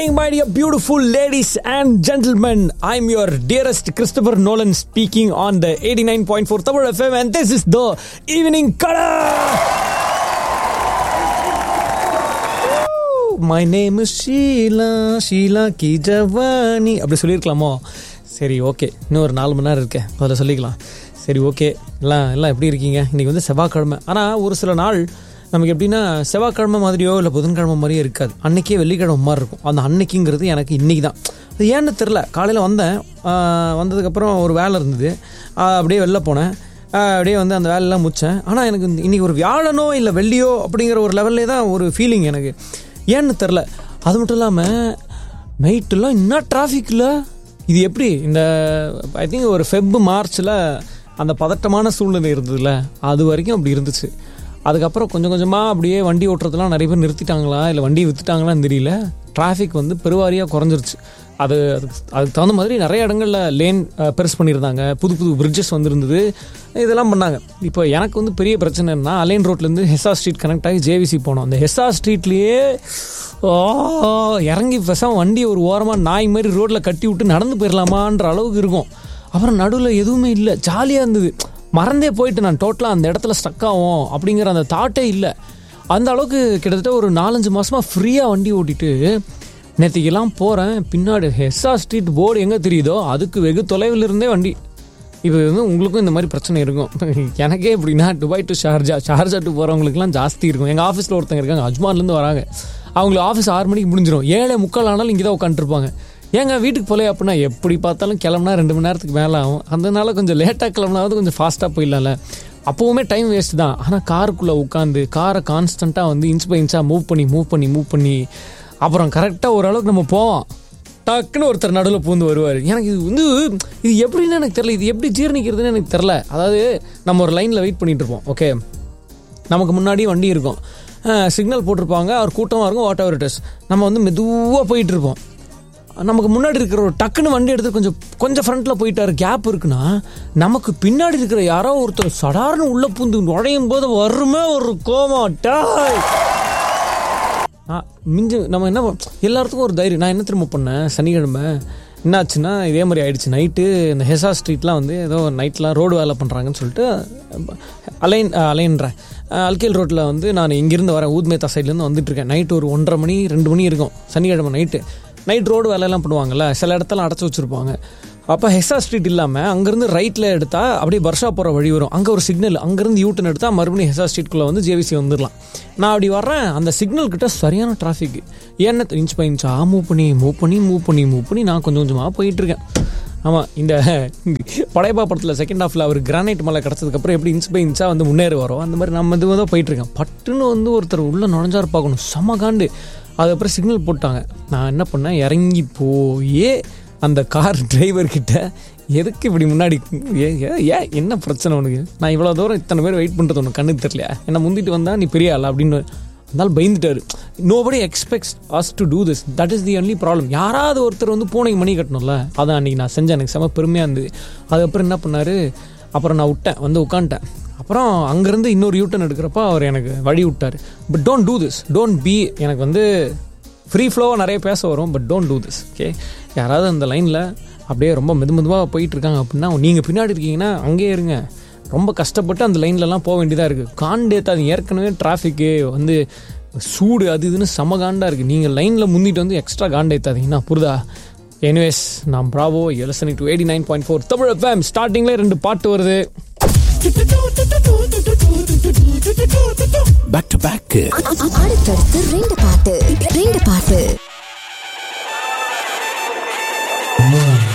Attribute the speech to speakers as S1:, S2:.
S1: evening, my dear beautiful ladies and gentlemen. I'm your dearest Christopher Nolan speaking on the 89.4 Tamil FM, and this is the Evening Kada. My name is Sheila, Sheila கி ஜவானி அப்படி சொல்லியிருக்கலாமோ சரி okay இன்னும் ஒரு நாலு மணி நேரம் இருக்கேன் அதில் சொல்லிக்கலாம் சரி ஓகே எல்லாம் எல்லாம் எப்படி இருக்கீங்க இன்றைக்கி வந்து செவ்வாய்க்கிழமை ஆனால் ஒரு சில நாள் நமக்கு எப்படின்னா செவ்வாய்க்கிழமை மாதிரியோ இல்லை புதன்கிழமை மாதிரியோ இருக்காது அன்னைக்கே வெள்ளிக்கிழமை மாதிரி இருக்கும் அந்த அன்னைக்குங்கிறது எனக்கு இன்றைக்கி தான் அது ஏன்னு தெரில காலையில் வந்தேன் ஆஹ் வந்ததுக்கப்புறம் ஒரு வேலை இருந்தது ஆஹ் அப்படியே வெளில போனேன் ஆஹ் அப்படியே வந்து அந்த வேலையெல்லாம் முடித்தேன் ஆனால் எனக்கு இந்த- இன்னைக்கு ஒரு வியாழனோ இல்லை வெள்ளியோ அப்படிங்கிற ஒரு லெவல்லே தான் ஒரு ஃபீலிங் எனக்கு ஏன்னு தெரில அது மட்டும் இல்லாமல் நைட்டெல்லாம் இன்னும் டிராஃபிக்கில் இது எப்படி இந்த ஐ திங்க் ஒரு ஃபெப் மார்ச்சில் அந்த பதட்டமான சூழ்நிலை இருந்ததுல அது வரைக்கும் அப்படி இருந்துச்சு அதுக்கப்புறம் கொஞ்சம் கொஞ்சமாக அப்படியே வண்டி ஓட்டுறதுலாம் நிறைய பேர் நிறுத்திட்டாங்களா இல்லை வண்டியை விற்றுட்டாங்களான்னு தெரியல டிராஃபிக் வந்து பெருவாரியாக குறைஞ்சிருச்சு அது அதுக்கு அதுக்கு தகுந்த மாதிரி நிறைய இடங்களில் லேன் பெருசு பண்ணியிருந்தாங்க புது புது பிரிட்ஜஸ் வந்திருந்தது இதெல்லாம் பண்ணாங்க இப்போ எனக்கு வந்து பெரிய பிரச்சனை என்ன அலைன் ரோட்லேருந்து ஹெஸ்ஆ ஸ்ட்ரீட் கனெக்ட் ஆகி ஜேவிசி போனோம் அந்த ஹெஸ்ஆ ஸ்ட்ரீட்லேயே ஓ இறங்கி பேசாம வண்டி ஒரு ஓரமாக நாய் மாதிரி ரோட்டில் கட்டி விட்டு நடந்து போயிடலாமான்ற அளவுக்கு இருக்கும் அப்புறம் நடுவில் எதுவுமே இல்லை ஜாலியாக இருந்தது மறந்தே போயிட்டு நான் டோட்டலாக அந்த இடத்துல ஸ்டக் ஆகும் அப்படிங்கிற அந்த தாட்டே இல்லை அந்த அளவுக்கு கிட்டத்தட்ட ஒரு நாலஞ்சு மாசமா ஃப்ரீயாக வண்டி ஓட்டிட்டு நேற்றுக்கெல்லாம் போகிறேன் பின்னாடி ஹெஸ்ஸா ஸ்ட்ரீட் போர்டு எங்கே தெரியுதோ அதுக்கு வெகு தொலைவில் இருந்தே வண்டி இது வந்து உங்களுக்கும் இந்த மாதிரி பிரச்சனை இருக்கும் எனக்கே எப்படின்னா Dubai to Sharjah Sharjah to போகிறவங்களுக்குலாம் ஜாஸ்தி இருக்கும் எங்கள் ஆஃபீஸில் ஒருத்தங்க இருக்காங்க அஜ்மான்லேருந்து வராங்க அவங்களுக்கு ஆஃபீஸ் ஆறு மணிக்கு முடிஞ்சிடும் ஏழை முக்கால் ஆனாலும் இங்கே தான் உட்காந்துருப்பாங்க ஏங்க வீட்டுக்கு போலே அப்படின்னா எப்படி பார்த்தாலும் கிளம்புனா ரெண்டு மணி நேரத்துக்கு மேலே ஆகும் அதனால கொஞ்சம் லேட்டாக கிளம்புனாவது கொஞ்சம் ஃபாஸ்ட்டாக போயிடலாம்ல அப்போவுமே டைம் வேஸ்ட் தான் ஆனால் காருக்குள்ளே உட்காந்து காரை கான்ஸ்டண்ட்டாக வந்து இன்ச் பை இன்ச்சாக மூவ் பண்ணி மூவ் பண்ணி மூவ் பண்ணி அப்புறம் கரெக்டாக ஓரளவுக்கு நம்ம போவோம் டக்குன்னு ஒருத்தர் நடுவில் பூந்து வருவார் எனக்கு இது வந்து இது எப்படின்னு எனக்கு தெரில இது எப்படி ஜீரணிக்கிறதுன்னு எனக்கு தெரில அதாவது நம்ம ஒரு லைனில் வெயிட் பண்ணிட்டு இருப்போம் ஓகே நமக்கு முன்னாடி வண்டி இருக்கும் சிக்னல் போட்டிருப்பாங்க அவர் கூட்டமாக இருக்கும் வாட் எவர் இட் இஸ் நம்ம வந்து மெதுவாக போயிட்டு இருப்போம் நமக்கு முன்னாடி இருக்கிற ஒரு டக்குன்னு வண்டி எடுத்து கொஞ்சம் கொஞ்சம் ஃப்ரண்ட்டில் போயிட்டாரு கேப் இருக்குன்னா நமக்கு பின்னாடி இருக்கிற யாரோ ஒருத்தர் சடார்னு உள்ளே பூந்து நுழையும் போது வருமே ஒரு கோவம் டாய் ஆ, மிஞ்சு நம்ம என்ன பண்- எல்லாத்துக்கும் ஒரு தைரியம் நான் என்ன திரும்ப பண்ணேன் சனிக்கிழமை என்னாச்சுன்னா இதே மாதிரி ஆயிடுச்சு நைட்டு இந்த ஹெசா ஸ்ட்ரீட்லாம் வந்து ஏதோ நைட்லாம் ரோடு வேலை பண்ணுறாங்கன்னு சொல்லிட்டு அலைன் அலைன்றேன் அல்கேல் ரோட்டில் வந்து நான் இங்கேருந்து வரேன் ஊத்மேத்தா சைட்லேருந்து வந்துட்டு இருக்கேன் நைட்டு ஒரு ஒன்றரை மணி ரெண்டு மணி இருக்கும் சனிக்கிழமை நைட்டு நைட் ரோடு வேலையெல்லாம் பண்ணுவாங்கல்ல சில இடத்துல அடைச்சி வச்சுருப்பாங்க அப்போ ஹெசா ஸ்ட்ரீட் இல்லாமல் அங்கேருந்து ரைட்டில் எடுத்தால் அப்படியே பர்ஷா போகிற வழி வரும் அங்கே ஒரு சிக்னல் அங்கேருந்து யூட்டன் எடுத்தால் மறுபடியும் ஹெசா ஸ்ட்ரீட்குள்ளே வந்து ஜேவிசி வந்துடலாம் நான் அப்படி வர்றேன் அந்த சிக்னல் கிட்ட சரியான டிராஃபிக் ஏன்னா இன்ச் பை இன்ச்சா மூவ் பண்ணி மூவ் பண்ணி மூவ் பண்ணி மூவ் பண்ணி நான் கொஞ்சம் கொஞ்சமாக போயிட்டுருக்கேன் ஆமாம் இந்த படையப்பா படத்தில் செகண்ட் ஹாஃபில் அவர் கிரானைட் மலை கிடச்சதுக்கப்புறம் எப்படி இன்ச் பை இன்ச்சாக வந்து முன்னேறி வரோம் அந்த மாதிரி நம்ம இது தான் போயிட்டுருக்கேன் பட்டுன்னு வந்து ஒருத்தர் உள்ளே நுழைஞ்சாரு பார்க்கணும் செம காண்டு அதுக்கப்புறம் சிக்னல் போட்டாங்க நான் என்ன பண்ணேன் இறங்கி போயே அந்த கார் டிரைவர்கிட்ட எதுக்கு இப்படி முன்னாடி ஏ ஏ- ஏன் என்ன பிரச்சனை உனக்கு நான் இவ்வளோ தூரம் இத்தனை பேர் வெயிட் பண்ணுறது உனக்கு கண்ணுக்கு தெரியல என்ன முந்திட்டு வந்தா நீ பெரிய ஆள் அப்படின்னு அதனால பயந்துட்டாரு nobody expects us to do this that is the only problem யாராவது ஒருத்தர் வந்து பூனைக்கு மணி கட்டணும்ல அதான் அன்றைக்கி நான் செஞ்சேன் எனக்கு செம பெருமையாக இருந்தது அதுக்கப்புறம் என்ன பண்ணாரு அப்புறம் நான் விட்டேன் வந்து உட்காந்துட்டேன் அப்புறம் அங்கேருந்து இன்னொரு யூட்டன் எடுக்கிறப்ப அவர் எனக்கு வழி விட்டார் but don't do this don't be எனக்கு வந்து ஃப்ரீ ஃப்ளோவாக நிறைய பேச வரும் but don't do this okay யாராவது அந்த லைனில் அப்படியே ரொம்ப மெது மெதுவாக போயிட்டு இருக்காங்க அப்படின்னா நீங்கள் பின்னாடி இருக்கீங்கன்னா அங்கேயே இருங்க ரொம்ப கஷ்டப்பட்டு அந்த லைன்லலாம் போக வேண்டியதாக இருக்குது காண்டேத்து அது ஏற்கனவே டிராஃபிக்கு வந்து சூடு அது இதுன்னு செம காண்டாக இருக்குது நீங்கள் லைனில் முந்திட்டு வந்து எக்ஸ்ட்ரா காண்டேத்தாதீங்கன்னா புரிதா எனிவேஸ் நான் ப்ராவோ எலசனி to eighty nine point four Tamil fame ஸ்டார்டிங்லேயே ரெண்டு பாட்டு வருது
S2: பேக் டு பேக்
S3: அடுத்தடுத்து ரெண்டு பாட்டு ரெண்டு பாட்டு